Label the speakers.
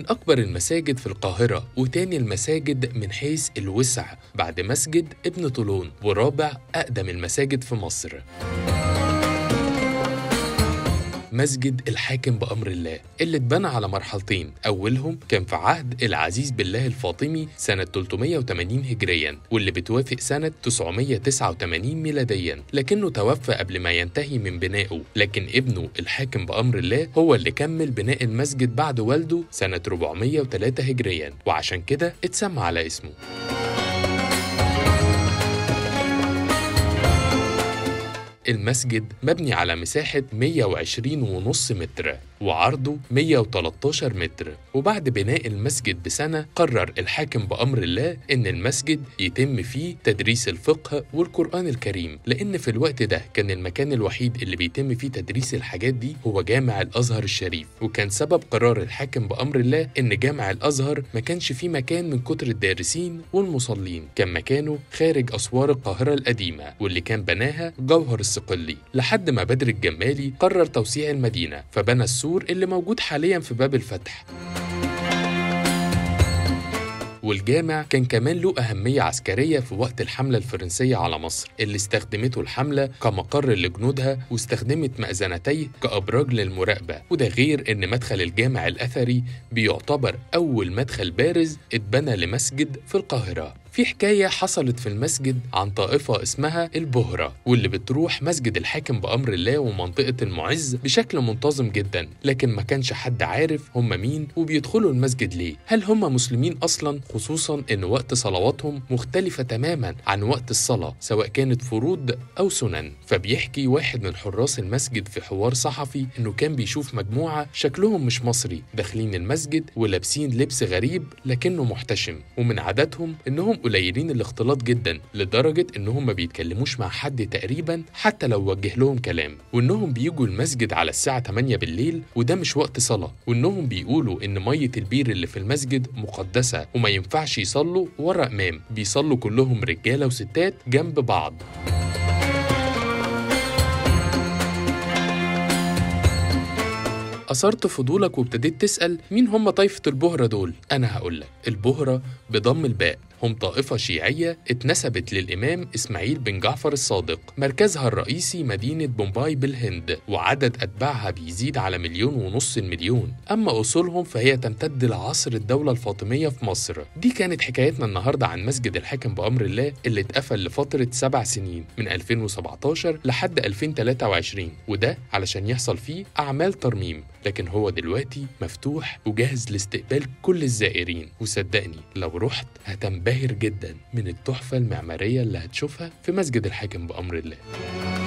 Speaker 1: من أكبر المساجد في القاهرة وتاني المساجد من حيث الوسع بعد مسجد ابن طولون ورابع أقدم المساجد في مصر مسجد الحاكم بأمر الله اللي اتبنى على مرحلتين أولهم كان في عهد العزيز بالله الفاطمي سنة 380 هجريا واللي بتوافق سنة 989 ميلاديا لكنه توفى قبل ما ينتهي من بنائه لكن ابنه الحاكم بأمر الله هو اللي كمل بناء المسجد بعد والده سنة 403 هجريا وعشان كده اتسمى على اسمه المسجد مبني على مساحة 120 ونص متر وعرضه 113 متر وبعد بناء المسجد بسنة قرر الحاكم بأمر الله إن المسجد يتم فيه تدريس الفقه والقرآن الكريم لأن في الوقت ده كان المكان الوحيد اللي بيتم فيه تدريس الحاجات دي هو جامع الأزهر الشريف وكان سبب قرار الحاكم بأمر الله إن جامع الأزهر ما كانش فيه مكان من كتر الدارسين والمصلين كان مكانه خارج أسوار القاهرة القديمة واللي كان بناها جوهر الصقلي لحد ما بدر الجمالي قرر توسيع المدينة فبنى السور اللي موجود حاليا في باب الفتح والجامع كان كمان له أهمية عسكرية في وقت الحملة الفرنسية على مصر اللي استخدمته الحملة كمقر لجنودها واستخدمت مأذنتيه كأبراج للمراقبة وده غير إن مدخل الجامع الأثري بيعتبر أول مدخل بارز اتبنى لمسجد في القاهرة في حكاية حصلت في المسجد عن طائفة اسمها البهرة واللي بتروح مسجد الحاكم بأمر الله ومنطقة المعز بشكل منتظم جدا لكن ما كانش حد عارف هم مين وبيدخلوا المسجد ليه هل هم مسلمين أصلا خصوصا إن وقت صلواتهم مختلفة تماما عن وقت الصلاة سواء كانت فروض أو سنن فبيحكي واحد من حراس المسجد في حوار صحفي إنه كان بيشوف مجموعة شكلهم مش مصري داخلين المسجد ولابسين لبس غريب لكنه محتشم ومن عاداتهم إنهم قليلين الاختلاط جدا لدرجة إنهم ما بيتكلموش مع حد تقريبا حتى لو وجه لهم كلام وإنهم بيجوا المسجد على الساعة 8 بالليل وده مش وقت صلاة وإنهم بيقولوا إن مية البير اللي في المسجد مقدسة وما ينفعش يصلوا ورا إمام بيصلوا كلهم رجالة وستات جنب بعض أثرت فضولك وابتديت تسأل مين هم طائفة البهرة دول؟ أنا هقولك البهرة بضم الباء هم طائفة شيعية اتنسبت للإمام إسماعيل بن جعفر الصادق مركزها الرئيسي مدينة بومباي بالهند وعدد أتباعها بيزيد على مليون ونص المليون أما أصولهم فهي تمتد لعصر الدولة الفاطمية في مصر دي كانت حكايتنا النهاردة عن مسجد الحاكم بأمر الله اللي اتقفل لفترة سبع سنين من 2017 لحد 2023 وده علشان يحصل فيه أعمال ترميم لكن هو دلوقتي مفتوح وجاهز لاستقبال كل الزائرين وصدقني لو رحت هتنبهر جدا من التحفة المعمارية اللي هتشوفها في مسجد الحاكم بأمر الله